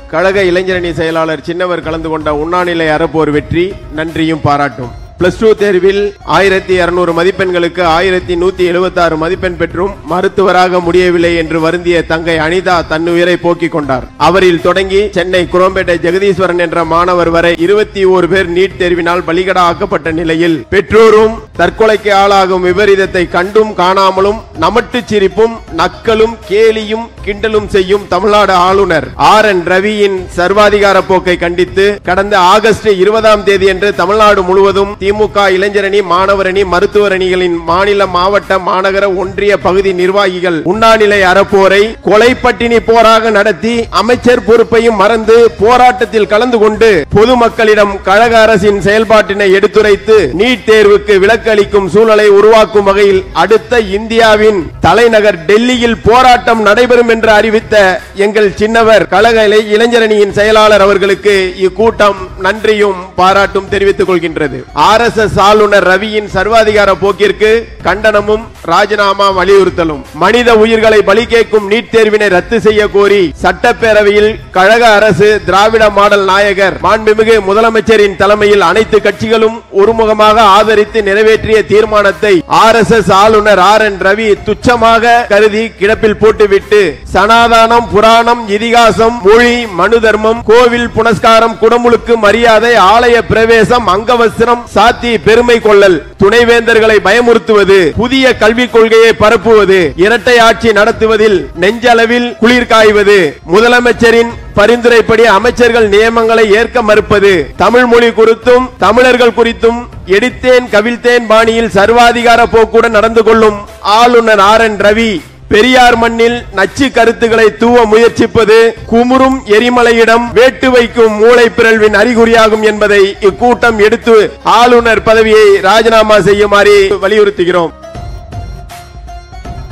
கழக இளைஞரணி செயலாளர் சின்னவர் கலந்து கொண்ட உண்ணாநிலை அறப்போர் வெற்றி நன்றியும் பாராட்டும் பிளஸ் டூ தேர்வில் ஆயிரத்தி இருநூறு மதிப்பெண்களுக்கு ஆயிரத்தி நூத்தி எழுபத்தி ஆறு மதிப்பெண் பெற்றும் மருத்துவராக முடியவில்லை என்று வருந்திய தங்கை அனிதா தன்னுயிரை போக்கிக் கொண்டார் அவரில் தொடங்கி சென்னை குரோம்பேட்டை ஜெகதீஸ்வரன் என்ற மாணவர் வரை இருபத்தி ஓரு பேர் நீட் தேர்வினால் பலிகடா ஆக்கப்பட்ட நிலையில் பெற்றோரும் தற்கொலைக்கு ஆளாகும் விபரீதத்தை கண்டும் காணாமலும் நமட்டு சிரிப்பும் நக்கலும் கேலியும் கிண்டலும் செய்யும் தமிழ்நாடு ஆளுநர் ஆர் என் ரவியின் சர்வாதிகார போக்கை கண்டித்து கடந்த ஆகஸ்ட் இருபதாம் தேதி என்று தமிழ்நாடு முழுவதும் திமுக இளைஞரணி மாணவரணி மருத்துவர் அணிகளின் மாநில மாவட்ட மாநகர ஒன்றிய பகுதி நிர்வாகிகள் உண்ணாநிலை அறப்போரை கொலை பட்டினி போராக நடத்தி அமைச்சர் பொறுப்பையும் மறந்து போராட்டத்தில் கலந்து கொண்டு பொதுமக்களிடம் கழக அரசின் செயல்பாட்டினை எடுத்துரைத்து நீட் தேர்வுக்கு விலக்கு அளிக்கும் சூழலை உருவாக்கும் வகையில் அடுத்த இந்தியாவின் தலைநகர் டெல்லியில் போராட்டம் நடைபெறும் என்று அறிவித்த எங்கள் சின்னவர் கழக இளை- இளைஞரணியின் செயலாளர் அவர்களுக்கு இக்கூட்டம் நன்றியும் பாராட்டும் தெரிவித்துக் கொள்கின்றது ஆர் எஸ் எஸ் ஆளுநர் ரவியின் சர்வாதிகார போக்கிற்கு கண்டனமும் ராஜினாமா வலியுறுத்தலும் மனித உயிர்களை பலி கேட்கும் நீட் தேர்வினை ரத்து செய்ய கோரி சட்டப்பேரவையில் கழக அரசு திராவிட மாடல் நாயகர் மாண்புமிகு முதலமைச்சரின் தலைமையில் அனைத்து கட்சிகளும் ஒருமுகமாக ஆதரித்து நிறைவேற்றிய தீர்மானத்தை ஆர் எஸ் எஸ் ஆளுநர் ஆர் என் ரவி துச்சமாக கருதி கிடப்பில் போட்டுவிட்டு சனாதானம் புராணம் இதிகாசம் மொழி மனு தர்மம் கோவில் புனஸ்காரம் குடமுழுக்கு மரியாதை ஆலய பிரவேசம் அங்கவஸ்திரம் சாத்தி பெருமை கொள்ளல் துணைவேந்தர்களை பயமுறுத்துவது புதிய கல்விக் கொள்கையை பரப்புவது இரட்டை ஆட்சி நடத்துவதில் நெஞ்சளவில் குளிர் காய்வது முதலமைச்சரின் பரிந்துரைப்படி அமைச்சர்கள் நியமங்களை ஏற்க மறுப்பது தமிழ் மொழி குறித்தும் தமிழர்கள் குறித்தும் எடுத்தேன் கவிழ்த்தேன் பாணியில் சர்வாதிகார போக்குடன் நடந்து கொள்ளும் ஆளுநர் ஆர் என் ரவி பெரியார் மண்ணில் நச்சு கருத்துக்களை தூவ முயற்சிப்பது குமுறும் எரிமலையிடம் வேட்டு வைக்கும் மூளை பிறழ்வின் அறிகுறியாகும் என்பதை இக்கூட்டம் எடுத்து ஆளுநர் பதவியை ராஜினாமா செய்யுமாறு வலியுறுத்துகிறோம்